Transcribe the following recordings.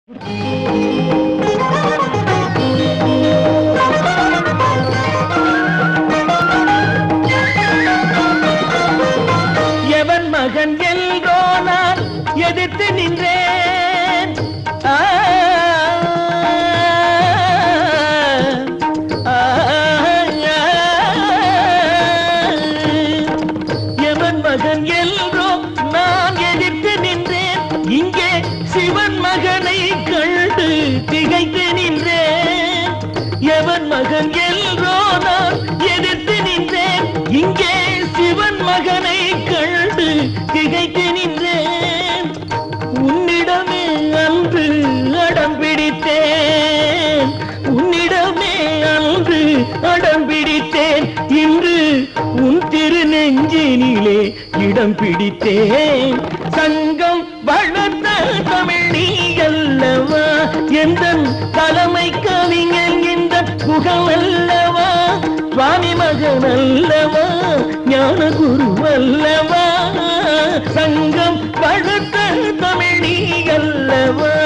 எவன் மகன் எல்கோ நான் எதிர்த்து நின்றேன் ஆ, ஆ, ஆ. எவன் மகன் எல்கோ நான் எதிர்த்து நின்றேன் இங்கே சிவன் மகனை கண்டு திகைத்து நின்றேன் எவன் மகன் எல்கோ நான் எதிர்த்து நின்றேன் இங்கே சிவன் மகனை கண்டு திகைத்து நின்றேன் உன்னிடமே அன்று அடம் பிடித்தேன் உன்னிடமே அன்று அடம் பிடித்தேன் இன்று உன் திரு நெஞ்சினிலே இடம் பிடித்தேன் சங்கம் வளர்த்த தமிழ் நீ அல்லவா எந்த தலைமை கவிஞன் இந்த புகழ் அல்லவா சுவாமி மகன் அல்லவா ஞான குரு அல்லவா சங்கம் வளர்த்த தமிழ் நீ அல்லவா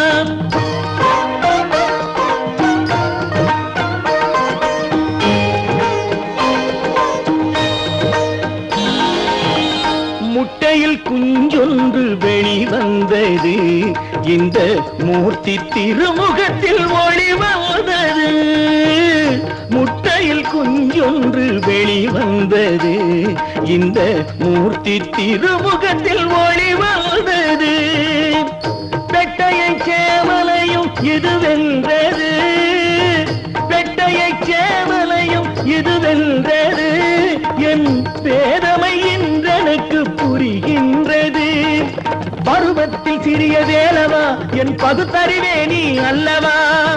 முட்டையில் குஞ்சொன்று வெளிவந்தது இந்த மூர்த்தி திருமுகத்தில் ஒளி வந்தது முட்டையில் குஞ்சொன்று வெளிவந்தது இந்த மூர்த்தி திருமுகத்தில் ஒளி வந்தது பெட்டையை சேமலையும் இது வென்றது பெட்டையை சேமலையும் இது வென்றது என் பேதமை இன்றனுக்கு புரிகின்றது பருவத்தில் சிறிய வேலவா என் பகுத்தறிவே நீ அல்லவா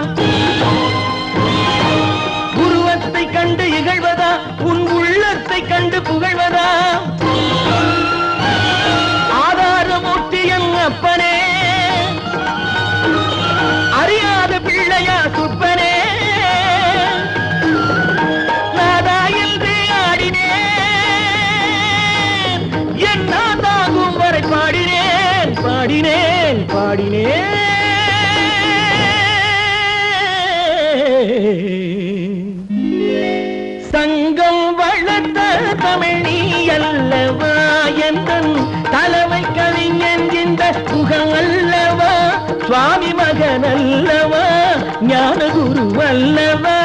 உருவத்தை கண்டு இகழ்வதா உன் உள்ளத்தை கண்டு புகழ்வதா ஆதாரமூர்த்தி என் அப்பனே அறியாத பிள்ளையா சுப்பனே நாதா என்று ஆடினேன் என் நாதாகும் வரை பாடினேன் பாடினேன் பாடினேன் சங்கம் வளர்த்த தமிழ் நீ அல்லவா எந்தன் தலைமை கவிஞன் இந்த முகம் அல்லவா சுவாமி மகன் அல்லவா ஞான குரு அல்லவா